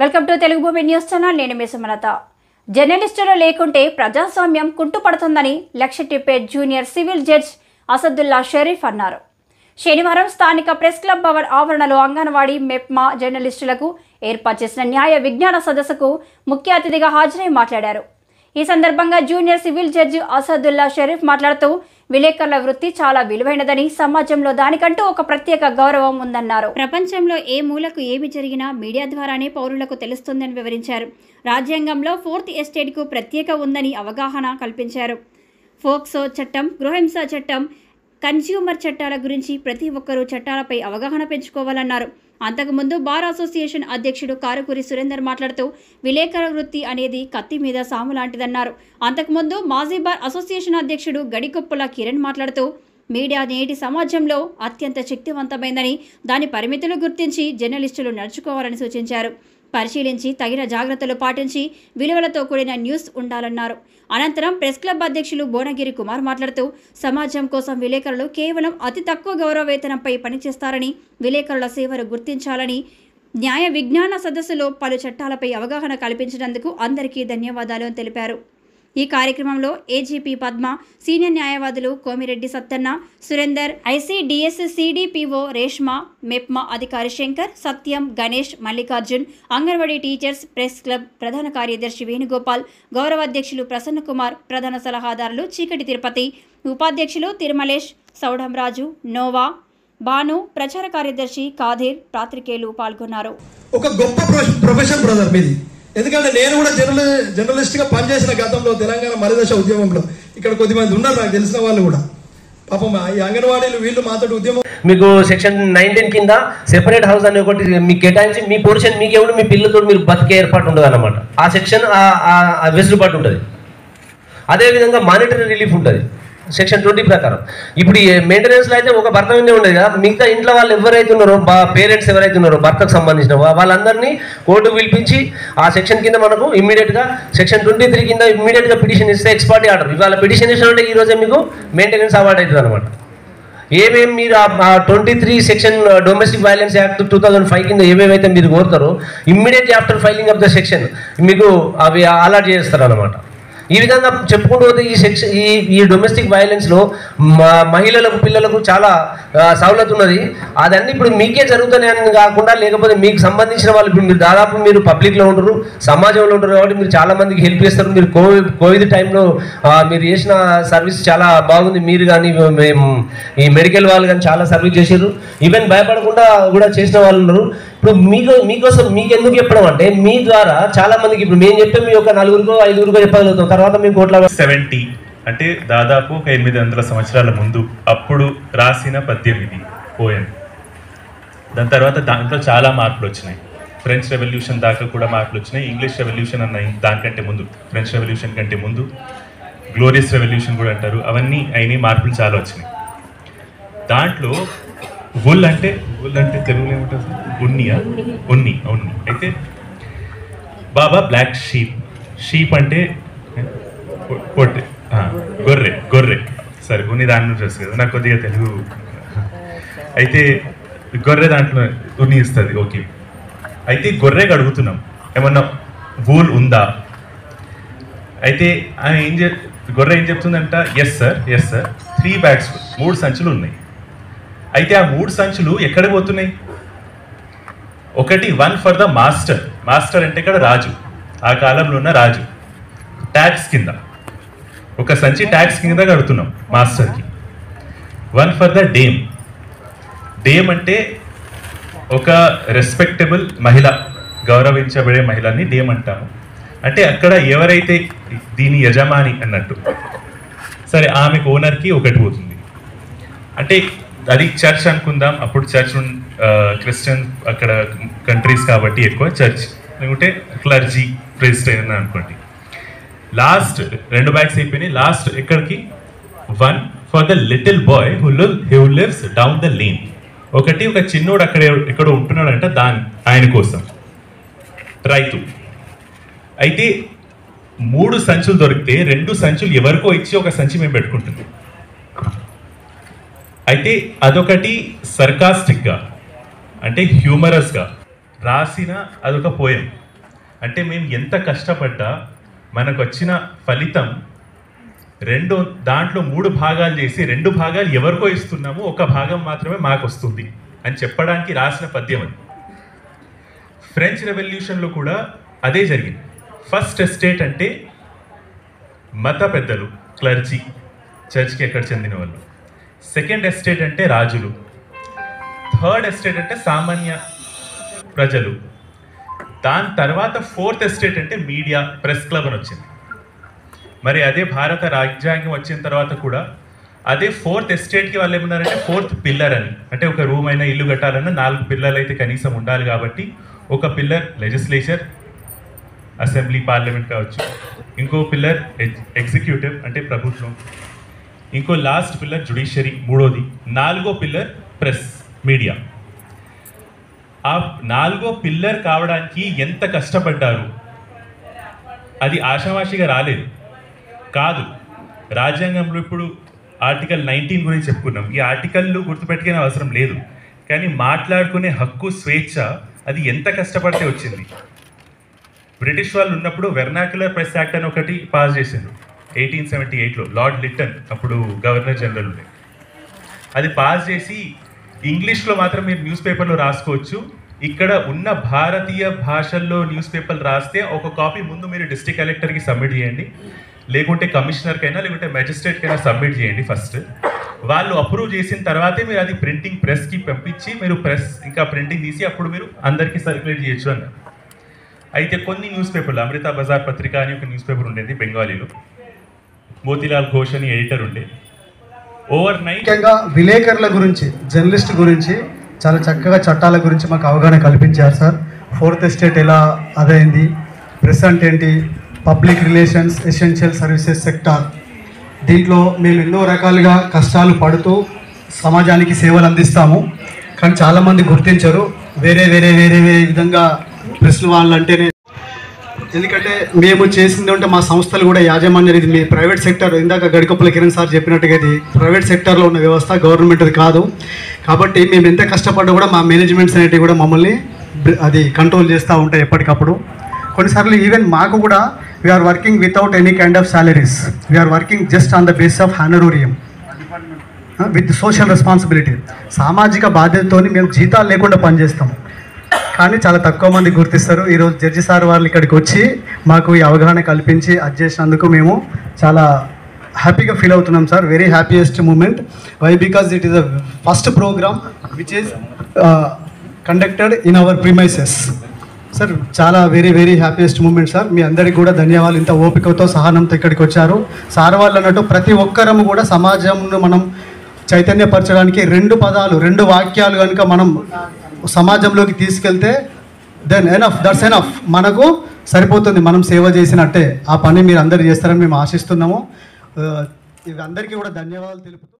welcome to Telugu భూమి news channel నేను మీ సుమలత జర్నలిస్టులు లేకుంటే ప్రజాస్వామ్యం కుంటుపడుతుందని Luxettipet junior civil judge Asadullah Sharif అన్నారు శనివారం స్థానిక ప్రెస్ క్లబ్ భవన్ ఆవరణలో అంగన్వాడీ మెప్మా జర్నలిస్టులకు ఏర్పాటు చేసిన న్యాయ విజ్ఞాన సదస్సుకు ముఖ్య అతిథిగా హాజరై మాట్లాడారు ఈ సందర్భంగా junior civil judge Asadullah Sharif మాట్లాడుతూ విలేకరుల వృత్తి చాలా విలువైనదని సమాజంలో దానికంటూ ఒక ప్రత్యేక గౌరవం ఉందన్నారు ప్రపంచంలో ఏ మూలకు ఏమి జరిగినా మీడియా ద్వారానే పౌరులకు తెలుస్తుందని వివరించారు రాజ్యాంగంలో ఫోర్త్ ఎస్టేట్కు ప్రత్యేక ఉందని అవగాహన కల్పించారు ఫోక్సో చట్టం గృహహింస చట్టం కన్స్యూమర్ చట్టాల గురించి ప్రతి ఒక్కరూ చట్టాలపై అవగాహన పెంచుకోవాలన్నారు అంతకుముందు బార్ అసోసియేషన్ అధ్యక్షుడు కారుకూరి సురేందర్ మాట్లాడుతూ విలేకరుల వృత్తి అనేది కత్తి మీద సాము లాంటిదన్నారు అంతకుముందు మాజీ బార్ అసోసియేషన్ అధ్యక్షుడు గడికొప్పుల కిరణ్ మాట్లాడుతూ మీడియా నేటి సమాజంలో అత్యంత శక్తివంతమైందని దాని పరిమితులు గుర్తించి జర్నలిస్టులు నడుచుకోవాలని సూచించారు పరిశీలించి తగిన జాగ్రత్తలు పాటించి విలువలతో కూడిన న్యూస్ ఉండాలన్నారు అనంతరం ప్రెస్ క్లబ్ అధ్యక్షులు భువనగిరి కుమార్ మాట్లాడుతూ సమాజం కోసం విలేకరులు కేవలం అతి తక్కువ గౌరవ వేతనంపై పనిచేస్తారని విలేకరుల సేవలు గుర్తించాలని న్యాయ విజ్ఞాన సదస్సులో పలు చట్టాలపై అవగాహన కల్పించినందుకు అందరికీ ధన్యవాదాలు అని తెలిపారు ఈ కార్యక్రమంలో ఏజీపీ పద్మ సీనియర్ న్యాయవాదులు కోమిరెడ్డి సత్తన్న సురేందర్ ఐసీడీఎస్ సిడిపిఓ రేష్మ మెప్మా అధికారి Shankar Satyam Ganesh Mallikarjun anganwadi teachers press club ప్రధాన కార్యదర్శి వేణుగోపాల్ గౌరవ అధ్యక్షులు ప్రసన్న కుమార్ ప్రధాన సలహాదారులు చీకటి తిరుపతి ఉపాధ్యక్షులు తిరుమలేష్ సౌఢంరాజు నోవా భాను ప్రచార కార్యదర్శి కాధీర్ పాత్రికేయులు పాల్గొన్నారు ఒక గొప్ప ప్రొఫె- ప్రొఫెషన్ బ్రదర్ మీది ఎందుకంటే నేను కూడా జర్నలి జర్నలిస్ట్ గా పనిచేసిన గతంలో తెలంగాణ మరిదశ ఉద్యమంలో ఇక్కడ కొద్దిమంది ఉన్నారు నాకు తెలిసిన వాళ్ళు కూడా పాపం ఈ అంగన్వాడీలు వీళ్ళు మాతో ఉద్యమం మీకు సెక్షన్ నైన్టీన్ కింద సెపరేట్ హౌస్ అనే ఒకటి మీకు కేటాయించి మీ పోర్షన్ మీకు ఎవరు మీ పిల్లలతో మీరు బతికే ఏర్పాటు ఉండదు అనమాట ఆ సెక్షన్ ఆ వెసులుబాటు ఉంటుంది అదేవిధంగా మానిటరీ రిలీఫ్ ఉంటుంది సెక్షన్ ట్వంటీ ప్రకారం ఇప్పుడు ఈ మెయింటెనెన్స్లో అయితే ఒక భర్త మీదే ఉండేది కదా మిగతా ఇంట్లో వాళ్ళు ఎవరైతే ఉన్నారో బా పేరెంట్స్ ఎవరైతే ఉన్నారో భర్తకు సంబంధించిన వా- వాళ్ళందరినీ కోర్టుకు పిలిపించి ఆ సెక్షన్ కింద మనకు ఇమ్మీడియట్గా సెక్షన్ ట్వంటీ త్రీ కింద ఇమ్మీడియట్గా పిటిషన్ ఇస్తే ఎక్స్పర్టీ ఆర్డర్ ఇవాళ పిటిషన్ ఇచ్చినట్టే ఈ రోజే మీకు మెయింటెనెన్స్ అవార్డు అవుతుంది అనమాట ఏమేమి మీరు ఆ twenty three section domestic violence act two thousand five కింద ఏమేమైతే మీరు కోరుతారో immediately after filing of the section మీకు అవి అలాట్ చేస్తారు అనమాట ఈ విధంగా చెప్పుకుంటూ పోతే ఈ సెక్షన్ ఈ ఈ డొమెస్టిక్ వైలెన్స్లో మహిళలకు పిల్లలకు చాలా ఆ, సవలతు ఉన్నది అదన్నీ ఇప్పుడు మీకే జరుగుతున్నాయని కాకుండా లేకపోతే మీకు సంబంధించిన వాళ్ళు ఇప్పుడు మీరు దాదాపు మీరు పబ్లిక్లో ఉంటారు సమాజంలో ఉంటారు కాబట్టి మీరు చాలా మందికి హెల్ప్ చేస్తారు మీరు కోవిడ్ కోవిడ్ టైంలో ఆ, మీరు చేసిన సర్వీస్ చాలా బాగుంది మీరు కానీ మేము ఈ మెడికల్ వాళ్ళు కానీ చాలా సర్వీస్ చేశారు ఈవెన్ భయపడకుండా కూడా చేసిన వాళ్ళు ఉన్నారు ఇప్పుడు మీకు మీకోసం మీకు ఎందుకు చెప్పడం అంటే మీ ద్వారా చాలా మందికి ఇప్పుడు మేము చెప్పే మీ ఒక నలుగురికో ఐదుగురికో చెప్పగలుగుతాం తర్వాత మేము కోట్ల సెవెంటీ అంటే దాదాపు ఒక ఎనిమిది వందల సంవత్సరాల ముందు అప్పుడు రాసిన పద్యం ఇది పోయం దాని తర్వాత దాంట్లో చాలా మార్పులు వచ్చినాయి ఫ్రెంచ్ రెవల్యూషన్ దాకా కూడా మార్పులు వచ్చినాయి ఇంగ్లీష్ రెవల్యూషన్ అన్న దానికంటే ముందు ఫ్రెంచ్ రెవల్యూషన్ కంటే ముందు గ్లోరియస్ రెవల్యూషన్ కూడా అంటారు అవన్నీ అయినాయి మార్పులు చాలా వచ్చినాయి దాంట్లో వుల్ అంటే వుల్ అంటే తెలుగులో ఏమంటారు ఉన్నియా ఉన్ని ఉన్ని అయితే బాబా బ్లాక్ షీప్ షీప్ అంటే పొ- పొట్టి ఆ, గొర్రె గొర్రె సరే ఉన్ని దాని నుంచి వస్తుంది కదా నాకు కొద్దిగా తెలుగు అయితే గొర్రె దాంట్లో ఉన్ని ఇస్తుంది ఓకే అయితే గొర్రెకి అడుగుతున్నాం ఏమన్నా వూల్ ఉందా అయితే ఆమె ఏం చెప్ గొర్రె ఏం చెప్తుందంట yes sir yes sir three bags మూడు సంచులు ఉన్నాయి అయితే ఆ మూడు సంచులు ఎక్కడ పోతున్నాయి ఒకటి one for the master master అంటే ఇక్కడ రాజు ఆ కాలంలో ఉన్న రాజు ట్యాక్స్ కింద ఒక సంచి ట్యాక్స్ కింద కడుతున్నాం మాస్టర్కి one for the dame dame అంటే ఒక రెస్పెక్టబుల్ మహిళ గౌరవించబడే మహిళని డేమ్ అంటాము అంటే అక్కడ ఎవరైతే దీని యజమాని అన్నట్టు సరే ఆమెకు ఓనర్కి ఒకటి పోతుంది అంటే అది చర్చ్ అనుకుందాం అప్పుడు చర్చ్ క్రిస్టియన్ అక్కడ కంట్రీస్ కాబట్టి ఎక్కువ చర్చ్ లేకుంటే క్లర్జీ ప్రెసిడెంట్ అనుకోండి లాస్ట్ రెండు బ్యాగ్స్ అయిపోయినాయి లాస్ట్ ఎక్కడికి one for the little boy who who lives down the lane ఒకటి ఒక చిన్నోడు అక్కడ ఎక్కడ ఉంటున్నాడంట దాని ఆయన కోసం రైతు అయితే మూడు సంచులు దొరికితే రెండు సంచులు ఎవరికో ఇచ్చి ఒక సంచి మేము పెట్టుకుంటుంది అయితే అదొకటి సర్కాస్టిక్గా అంటే హ్యూమరస్గా రాసిన అదొక పోయం అంటే మేము ఎంత కష్టపడ్డా మనకు వచ్చిన ఫలితం రెండు దాంట్లో మూడు భాగాలు చేసి రెండు భాగాలు ఎవరికో ఇస్తున్నాము ఒక భాగం మాత్రమే మాకు వస్తుంది అని చెప్పడానికి రాసిన పద్యం అది ఫ్రెంచ్ రెవల్యూషన్లో కూడా అదే జరిగింది ఫస్ట్ ఎస్టేట్ అంటే మత పెద్దలు క్లర్జీ చర్చ్కి ఎక్కడ చెందిన వాళ్ళు సెకండ్ ఎస్టేట్ అంటే రాజులు థర్డ్ ఎస్టేట్ అంటే సామాన్య ప్రజలు దాని తర్వాత ఫోర్త్ ఎస్టేట్ అంటే మీడియా ప్రెస్ క్లబ్ అని వచ్చింది మరి అదే భారత రాజ్యాంగం వచ్చిన తర్వాత కూడా అదే ఫోర్త్ ఎస్టేట్కి వాళ్ళు ఏమన్నారంటే ఫోర్త్ పిల్లర్ అని అంటే ఒక రూమ్ అయినా ఇల్లు కట్టాలన్నా నాలుగు పిల్లర్లు అయితే కనీసం ఉండాలి కాబట్టి ఒక పిల్లర్ లెజిస్లేచర్ అసెంబ్లీ పార్లమెంట్ కావచ్చు ఇంకో పిల్లర్ ఎగ్జిక్యూటివ్ అంటే ప్రభుత్వం ఇంకో లాస్ట్ పిల్లర్ జుడిషియరీ మూడోది నాలుగో పిల్లర్ ప్రెస్ మీడియా ఆ నాలుగో పిల్లర్ కావడానికి ఎంత కష్టపడ్డారు అది ఆషామాషిగా రాలేదు కాదు రాజ్యాంగంలో ఇప్పుడు ఆర్టికల్ నైన్టీన్ గురించి చెప్పుకున్నాం ఈ ఆర్టికల్లు గుర్తుపెట్టుకునే అవసరం లేదు కానీ మాట్లాడుకునే హక్కు స్వేచ్ఛ అది ఎంత కష్టపడితే వచ్చింది బ్రిటిష్ వాళ్ళు ఉన్నప్పుడు వెర్నాక్యులర్ ప్రెస్ యాక్ట్ అని ఒకటి పాస్ చేసిండ్రు ఎయిటీన్ సెవెంటీ ఎయిట్లో లార్డ్ లిట్టన్ అప్పుడు గవర్నర్ జనరల్ ఉండే అది పాస్ చేసి ఇంగ్లీష్లో మాత్రం మీరు న్యూస్ పేపర్లో రాసుకోవచ్చు ఇక్కడ ఉన్న భారతీయ భాషల్లో న్యూస్ పేపర్లు రాస్తే ఒక కాపీ ముందు మీరు డిస్ట్రిక్ట్ కలెక్టర్కి సబ్మిట్ చేయండి లేకుంటే కమిషనర్కైనా లేకుంటే మెజిస్ట్రేట్కైనా సబ్మిట్ చేయండి ఫస్ట్ వాళ్ళు అప్రూవ్ చేసిన తర్వాతే మీరు అది ప్రింటింగ్ ప్రెస్కి పంపించి మీరు ప్రెస్ ఇంకా ప్రింటింగ్ తీసి అప్పుడు మీరు అందరికీ సర్క్యులేట్ చేయొచ్చు అన్నారు అయితే కొన్ని న్యూస్ పేపర్లు అమృత బజార్ పత్రిక అని ఒక న్యూస్ పేపర్ ఉండేది బెంగాలీలో మోతీలాల్ ఘోష్ అని ఎడిటర్ ఉండే ఓవర్ నైట్ ముఖ్యంగా విలేకరుల గురించి జర్నలిస్ట్ గురించి చాలా చక్కగా చట్టాల గురించి మాకు అవగాహన కల్పించారు సార్ ఫోర్త్ ఎస్టేట్ ఎలా అదైంది ప్రెస్ అంటే ఏంటి public relations essential services sector దీంట్లో మేము ఎన్నో రకాలుగా కష్టాలు పడుతూ సమాజానికి సేవలు అందిస్తాము కానీ చాలామంది గుర్తించరు వేరే వేరే వేరే వేరే విధంగా ప్రెస్ వాళ్ళు అంటేనే ఎందుకంటే మేము చేసింది అంటే మా సంస్థలు కూడా యాజమాన్యం ఇది మీ ప్రైవేట్ సెక్టర్ ఇందాక గడికప్పుల కిరణ్ సార్ చెప్పినట్టుగా ఇది ప్రైవేట్ సెక్టర్లో ఉన్న వ్యవస్థ గవర్నమెంట్ది కాదు కాబట్టి మేము ఎంత కష్టపడ్డా కూడా మా మేనేజ్మెంట్స్ అనేటివి కూడా మమ్మల్ని బ్- అది కంట్రోల్ చేస్తూ ఉంటాయి ఎప్పటికప్పుడు కొన్నిసార్లు ఈవెన్ మాకు కూడా we are working without any kind of salaries we are working just on the base of honorarium with social responsibility సామాజిక బాధ్యతతోని మేము జీతాలు లేకుండా పనిచేస్తాము కానీ చాలా తక్కువ మంది గుర్తిస్తారు ఈరోజు జడ్జి సార్ వాళ్ళు ఇక్కడికి వచ్చి మాకు ఈ అవగాహన కల్పించి అది చేసినందుకు మేము చాలా హ్యాపీగా ఫీల్ అవుతున్నాం sir very happiest moment why because it is a first programme which is conducted in our premises sir చాలా very very happiest moment sir మీ అందరికీ కూడా ధన్యవాదాలు ఇంత ఓపికతో సహనంతో ఇక్కడికి వచ్చారు సార్ వాళ్ళు అన్నట్టు ప్రతి ఒక్కరము కూడా సమాజంను మనం చైతన్యపరచడానికి రెండు పదాలు రెండు వాక్యాలు కనుక మనం సమాజంలోకి తీసుకెళ్తే దెన్ ఎనఫ్ దట్స్ ఎనఫ్ మనకు సరిపోతుంది మనం సేవ చేసినట్టే ఆ పని మీరు అందరు చేస్తారని మేము ఆశిస్తున్నాము ఆ, ఇవి అందరికీ కూడా ధన్యవాదాలు తెలుపుతూ